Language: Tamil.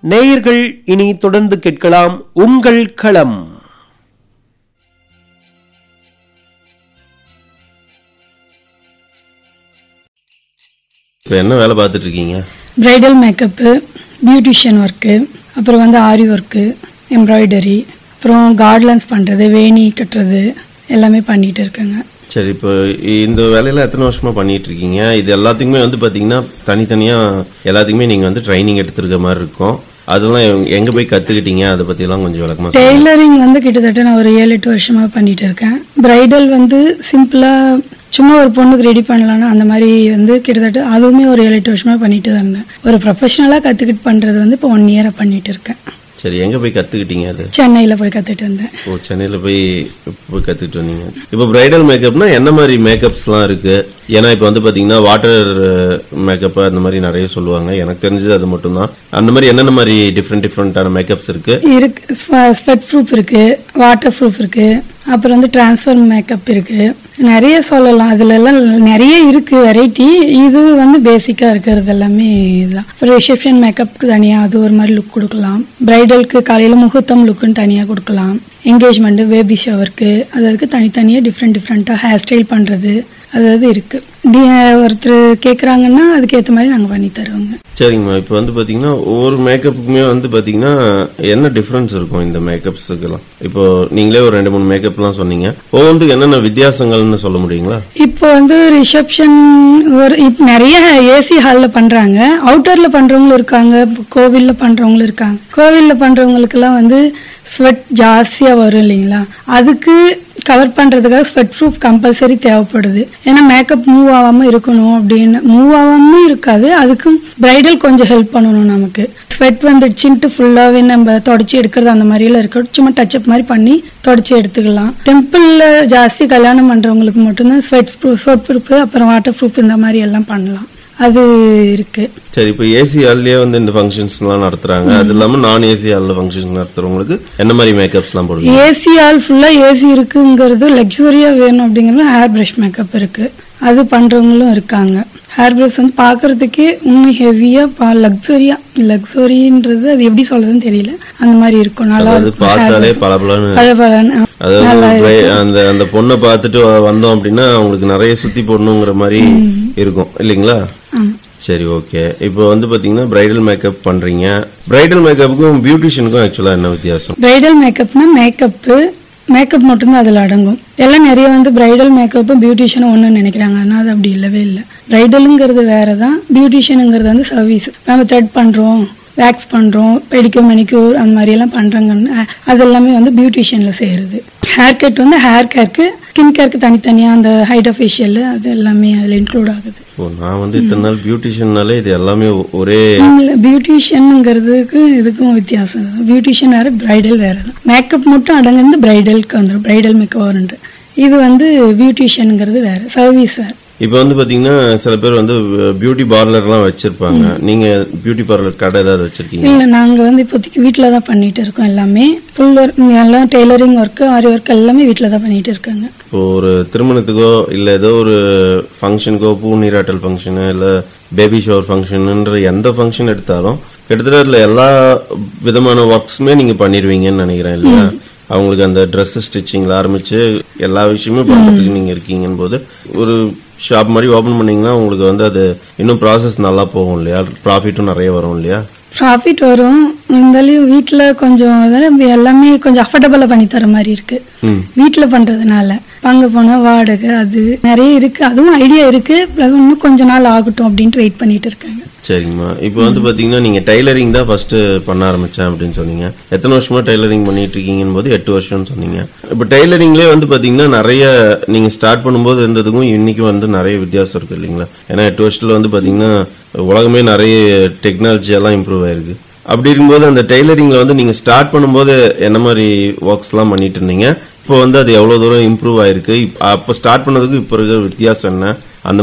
நேயர்கள் இனி தொடர்ந்து கேட்கலாம் உங்கள் களம் இப்போ என்ன வேலை பார்த்துட்டு இருக்கீங்க பிரைடல் மேக்கப்பு பியூட்டிஷியன் ஒர்க்கு அப்புறம் வந்து ஆரி ஒர்க்கு எம்ப்ராய்டரி அப்புறம் கார்ட்லன்ஸ் பண்ணுறது வேணி கட்டுறது எல்லாமே பண்ணிட்டு இருக்கேங்க சரி இப்போ இந்த வேலையில எத்தனை வருஷமா பண்ணிட்டு இருக்கீங்க இது எல்லாத்துக்குமே வந்து பாத்தீங்கன்னா தனித்தனியா எல்லாத்துக்குமே நீங்க வந்து ட்ரைனிங் எடுத்திருக்க மாதிரி இருக்கும் அதெல்லாம் எங்க- எங்க போய் கத்துக்கிட்டீங்க அதை பத்தி எல்லாம் கொஞ்சம் விளக்கமா சொல்லுங்க டெய்லரிங் வந்து கிட்டத்தட்ட நான் ஒரு ஏழு எட்டு வருஷமா பண்ணிட்டு இருக்கேன் பிரைடல் வந்து சிம்பிளா சும்மா ஒரு பொண்ணுக்கு ரெடி பண்ணலாம்னா அந்த மாதிரி வந்து கிட்டத்தட்ட அதுவுமே ஒரு ஏழு எட்டு வருஷமா பண்ணிட்டு தான் இருந்தேன் ஒரு ப்ரொஃபஷனலா கத்துக்கிட்டு பண்றது வந்து இப்போ ஒன் இயரா பண்ணிட்டு இருக்கேன் சரி எங்க போய் கத்துக்கிட்டீங்க அது சென்னையில போய் கத்துட்டு இருந்தேன் ஓ சென்னையில போய் போய் கத்துக்கிட்டு வந்தீங்க இப்போ பிரைடல் மேக்கப்னா என்ன மாதிரி மேக்கப்ஸ்லாம் இருக்கு ஏன்னா இப்போ வந்து பாத்தீங்கன்னா வாட்டர் மேக்கப் அந்த மாதிரி நிறைய சொல்லுவாங்க எனக்கு தெரிஞ்சது அது மட்டும்தான் அந்த மாதிரி என்னென்ன மாதிரி டிஃப்ரெண்ட் டிஃப்ரெண்டான மேக்கப்ஸ் இருக்கு இருக்கு ஸ்வெட் ப்ரூஃப் இருக்கு வாட்டர் ப்ரூஃப் இருக்கு அப்புறம் வந்து டிரான்ஸ்ஃபர் மேக்கப் இருக்கு நிறைய சொல்லலாம் அதுல எல்லாம் நிறைய இருக்கு வெரைட்டி இது வந்து பேசிக்கா இருக்கிறது எல்லாமே இதுதான் அப்புறம் ரிசப்ஷன் மேக்கப்க்கு தனியா அது ஒரு மாதிரி லுக் கொடுக்கலாம் பிரைடலுக்கு காலையில முகூர்த்தம் லுக்குன்னு தனியா கொடுக்கலாம் என்கேஜ்மெண்ட் பேபி ஷவருக்கு அதுக்கு தனித்தனியா டிஃப்ரெண்ட் டிஃப்ரெண்டா ஹேர் ஸ்டைல் பண்றது அதாவது இருக்கு டி- ஒருத்தர் கேக்குறாங்கன்னா அதுக்கேற்ற மாதிரி நாங்க பண்ணி தருவோங்க சரிங்கம்மா இப்போ வந்து பாத்தீங்கன்னா ஒவ்வொரு மேக்கப்புக்குமே வந்து பாத்தீங்கன்னா என்ன டிஃபரன்ஸ் இருக்கும் இந்த மேக்கப்ஸுக்கெல்லாம் இப்போ நீங்களே ஒரு ரெண்டு மூணு மேக்கப்லாம் சொன்னீங்க ஒவ்வொன்றுக்கு என்னென்ன வித்தியாசங்கள்னு சொல்ல முடியுங்களா இப்போ வந்து ரிசப்ஷன் ஒரு இப்ப நிறைய ஏசி ஹால்ல பண்றாங்க அவுட்டர்ல பண்றவங்களும் இருக்காங்க கோவில்ல பண்றவங்களும் இருக்காங்க கோவில்ல பண்றவங்களுக்கு எல்லாம் வந்து ஸ்வெட் ஜாஸ்தியா வரும் இல்லைங்களா அதுக்கு கவர் பண்றதுக்காக ஸ்வெட் ப்ரூஃப் கம்பல்சரி தேவைப்படுது ஏன்னா மேக்கப் மூவ் ஆகாம இருக்கணும் அப்படின்னு மூவ் ஆகாம இருக்காது அதுக்கும் பிரைடல் கொஞ்சம் ஹெல்ப் பண்ணணும் நமக்கு ஸ்வெட் வந்துடுச்சுன்ட்டு ஃபுல்லாவே நம்ம தொடச்சி எடுக்கிறது அந்த மாதிரி எல்லாம் இருக்க சும்மா டச்சப் மாதிரி பண்ணி தொடச்சி எடுத்துக்கலாம் டெம்பிள்ல ஜாஸ்தி கல்யாணம் பண்றவங்களுக்கு மட்டும்தான் ஸ்வெட் ப்ரூஃப் சோப் ப்ரூஃப் அப்புறம் வாட்டர் ப்ரூஃப் இந்த மாதிரி எல்லாம் பண்ணலாம் அது இருக்கு சரி இப்போ ஏசி ஹால்லயே வந்து இந்த ஃபங்க்ஷன்ஸ்லாம் நடத்துறாங்க அது இல்லாம நான் ஏசி ஹால்ல ஃபங்க்ஷன்ஸ் நடத்துறவங்களுக்கு என்ன மாதிரி மேக்கப்ஸ்லாம் போடுவீங்க ஏசி ஆல் ஃபுல்லா ஏசி இருக்குங்கிறது லக்ஸுரியா வேணும் அப்படிங்கிறது ஹேர் பிரஷ் மேக்கப் இருக்கு அது பண்றவங்களும் இருக்காங்க ஹேர் பிரஷ் வந்து பாக்குறதுக்கே இன்னும் ஹெவியா லக்ஸுரியா லக்ஸுரின்றது அது எப்படி சொல்றதுன்னு தெரியல அந்த மாதிரி இருக்கும் நல்லா அதாவது இருக்கும் hair பார்த்தாலே brush. பளபளன்னு பளபளன்னு, ஆ. அதாவது பிரை- அந்த அந்த பொண்ணை பார்த்துட்டு வந்தோம் அப்படின்னா அவங்களுக்கு நிறைய சுத்தி போடணுங்கிற மாதிரி இருக்கும் இல்லைங்களா ஆமா. சரி ஓகே இப்போ வந்து பாத்தீங்கன்னா பிரைடல் மேக்கப் பண்றீங்க பிரைடல் மேக்கப்புக்கும் பியூட்டிஷியனுக்கும் ஆக்சுவலா என்ன வித்தியாசம் பிரைடல் மேக்கப்னா மேக்கப்பு மேக்கப் மட்டும்தான் அதில் அடங்கும் எல்லாம் நிறைய வந்து பிரைடல் மேக்கப்பும் பியூட்டிஷியனும் ஒன்றுன்னு நினைக்கிறாங்க ஆனால் அது அப்படி இல்லவே இல்லை பிரைடலுங்கிறது வேற தான் பியூட்டிஷியனுங்கிறது வந்து சர்வீஸ் நம்ம த்ரெட் பண்ணுறோம் வேக்ஸ் பண்ணுறோம் பெடிக்யூர் மெனிக்யூர் அந்த மாதிரி எல்லாம் பண்ணுறாங்கன்னு அது எல்லாமே வந்து பியூட்டிஷியனில் சேருது ஹேர் கட் வந்து ஹேர் கேருக்கு ஸ்கின் கேருக்கு தனித்தனியாக அந்த ஹைட்ரா ஃபேஷியல் அது எல்லாமே அதில் இன்க்ளூட் ஆகுது ஓ நான் வந்து இத்தனை நாள் பியூட்டிஷியன்னாலே இது எல்லாமே ஒ- ஒரே பியூட்டிஷியனுங்கிறதுக்கு இதுக்கும் வித்தியாசம் பியூட்டிஷியன் வேற பிரைடல் வேற தான் மேக்கப் மட்டும் அடங்குறது பிரைடலுக்கு வந்துடும் பிரைடல் மேக்கப் இது வந்து பியூட்டிஷியனுங்கிறது வேற சர்வீஸ் வேற இப்போ வந்து பாத்தீங்கன்னா சில பேர் வந்து பியூட்டி பார்லர்லாம் வச்சிருப்பாங்க நீங்க பியூட்டி பார்லர் கடை ஏதாவது வச்சிருக்கீங்க இல்ல நாங்க வந்து இப்போதைக்கு வீட்டில தான் பண்ணிட்டு இருக்கோம் எல்லாமே ஃபுல் ஒர்க் எல்லாம் டெய்லரிங் ஒர்க் ஆரி ஒர்க் எல்லாமே வீட்டில தான் பண்ணிட்டு இருக்காங்க இப்போ ஒரு திருமணத்துக்கோ இல்ல ஏதோ ஒரு ஃபங்க்ஷனுக்கோ பூ நீராட்டல் ஃபங்க்ஷனு இல்ல பேபி ஷவர் ஃபங்க்ஷனுன்ற எந்த ஃபங்க்ஷன் எடுத்தாலும் கிட்டத்தட்ட அதுல எல்லா விதமான ஒர்க்ஸுமே நீங்க பண்ணிடுவீங்கன்னு நினைக்கிறேன் இல்லையா அவங்களுக்கு அந்த Dress ஸ்டிச்சிங்ல ஆரம்பிச்சு எல்லா விஷயமும் பண்றதுக்கு நீங்க இருக்கீங்கன்னு போது ஒரு ஷாப் மாதிரி ஓபன் பண்ணீங்கன்னா உங்களுக்கு வந்து அது இன்னும் ப்ராசஸ் நல்லா போகும் இல்லையா ப்ராஃபிட்டும் நிறைய வரும் இல்லையா ப்ராஃபிட் வரும் இருந்தாலும் வீட்டில் கொஞ்சம் அதாவது எல்லாமே கொஞ்சம் அஃபோர்டபுளாக பண்ணி தர மாதிரி இருக்கு ம் வீட்டில் பண்றதுனால அங்கே போனால் வாடகை அது நிறைய இருக்கு அதுவும் ஐடியா இருக்கு ப்ளஸ் இன்னும் கொஞ்ச நாள் ஆகட்டும் அப்படின்ட்டு வெயிட் பண்ணிட்டு இருக்காங்க சரிங்கம்மா இப்போ வந்து பாத்தீங்கன்னா நீங்க டைலரிங் தான் ஃபர்ஸ்ட் பண்ண ஆரம்பிச்சேன் அப்படின்னு சொன்னீங்க எத்தனை வருஷமா டைலரிங் பண்ணிட்டு இருக்கீங்கன்னு போது எட்டு வருஷம்னு சொன்னீங்க இப்போ டைலரிங்லேயே வந்து பாத்தீங்கன்னா நிறைய நீங்க ஸ்டார்ட் பண்ணும்போது இருந்ததுக்கும் இன்னைக்கும் வந்து நிறைய வித்தியாசம் இருக்கு இல்லைங்களா ஏன்னா எட்டு வருஷத்துல வந்து பாத்தீங்கன்னா உலகமே நிறைய டெக்னாலஜி எல்லாம் இம்ப்ரூவ் ஆயிருக்கு அப்படி இருக்கும்போது அந்த டெய்லரிங்ல வந்து நீங்க ஸ்டார்ட் பண்ணும்போது என்ன மாதிரி ஒர்க்ஸ் எல்லாம் பண்ணிட்டு இருந்தீங்க இப்போ வந்து அது எவ்வளவு தூரம் இம்ப்ரூவ் ஆயிருக்கு இப்ப- அப்போ ஸ்டார்ட் பண்ணதுக்கும் இப்போ இருக்கிற வித்தியாசம் என்ன